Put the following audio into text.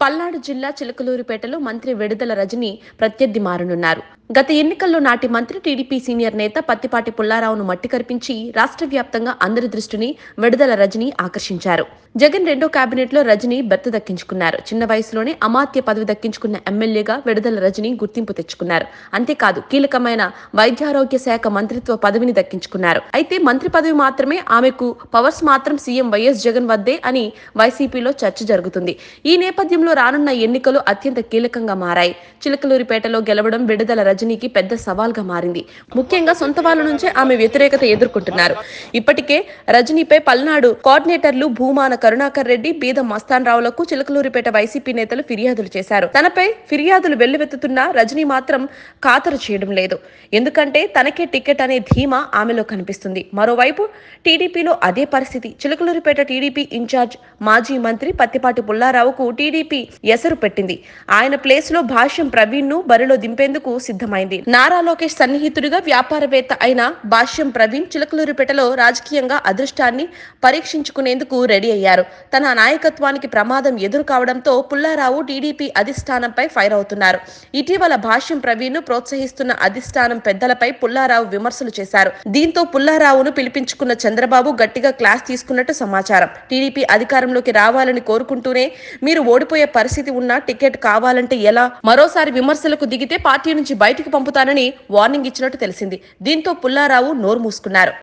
పల్నాడు జిల్లా చిలకలూరిపేటలో మంత్రి విడుదల రజని ప్రత్యర్థి మారనున్నారు గత ఎన్నికల్లో నాటి మంత్రి టీడీపీ సీనియర్ నేత పత్తిపాటి పుల్లారావును మట్టి కరిపించి రాష్ట్ర వ్యాప్తంగా అందరి దృష్టిని విడుదల రజని ఆకర్షించారు జగన్ రెండో కేబినెట్ లో రజని బెర్త దక్కించుకున్నారు చిన్న వయసులోనే అమాత్య పదవి దక్కించుకున్న ఎమ్మెల్యేగా విడుదల రజని గుర్తింపు తెచ్చుకున్నారు అంతేకాదు కీలకమైన వైద్యారోగ్య శాఖ మంత్రిత్వ పదవిని దక్కించుకున్నారు అయితే మంత్రి పదవి మాత్రమే ఆమెకు పవర్స్ మాత్రం సీఎం వైఎస్ జగన్ వద్దే అని వైసీపీలో చర్చ జరుగుతుంది ఈ నేపథ్యంలో రానున్న ఎన్నికలు అత్యంత కీలకంగా మారాయి చిలకలూరిపేటలో గెలవడం విడుదల రజనీకి పెద్ద సవాల్గా మారింది ముఖ్యంగా సొంత వాళ్ళ నుంచే ఆమె వ్యతిరేకత ఎదుర్కొంటున్నారు ఇప్పటికే రజనీపై పల్నాడు కోఆర్డినేటర్లు భూమాన కరుణాకర్ రెడ్డి బీద మస్తాన్ రావులకు చిలకలూరిపేట వైసీపీ నేతలు ఫిర్యాదులు చేశారు తనపై ఫిర్యాదులు వెల్లువెత్తుతున్నా రజనీ మాత్రం ఖాతరు చేయడం లేదు ఎందుకంటే తనకే టికెట్ అనే ధీమా ఆమెలో కనిపిస్తుంది మరోవైపు టీడీపీలో అదే పరిస్థితి చిలకలూరిపేట టీడీపీ ఇన్ఛార్జ్ మాజీ మంత్రి పత్తిపాటి పుల్లారావుకు టీడీపీ ఎసరు పెట్టింది ఆయన ప్లేస్ లో భాష్యం ప్రవీణ్ ను బరిలో దింపేందుకు సిద్ధమైంది నారా లోకేష్ సన్నిహితుడిగా వ్యాపారవేత్త అయిన భాష్యం ప్రవీణ్ చిలకలూరిపేటలో రాజకీయంగా అదృష్టాన్ని పరీక్షించుకునేందుకు రెడీ అయ్యారు తన నాయకత్వానికి ప్రమాదం ఎదురు కావడంతో పుల్లారావు టీడీపీ అధిష్టానంపై ఫైర్ అవుతున్నారు ఇటీవల భాష్యం ప్రవీణ్ ను ప్రోత్సహిస్తున్న అధిష్టానం పెద్దలపై పుల్లారావు విమర్శలు చేశారు దీంతో పుల్లారావును పిలిపించుకున్న చంద్రబాబు గట్టిగా క్లాస్ తీసుకున్నట్టు సమాచారం టీడీపీ అధికారంలోకి రావాలని కోరుకుంటూనే మీరు ఓడిపోయే పరిస్థితి ఉన్నా టికెట్ కావాలంటే ఎలా మరోసారి విమర్శలకు దిగితే పార్టీ నుంచి బయటకు పంపుతానని వార్నింగ్ ఇచ్చినట్టు తెలిసింది దీంతో పుల్లారావు నోరు మూసుకున్నారు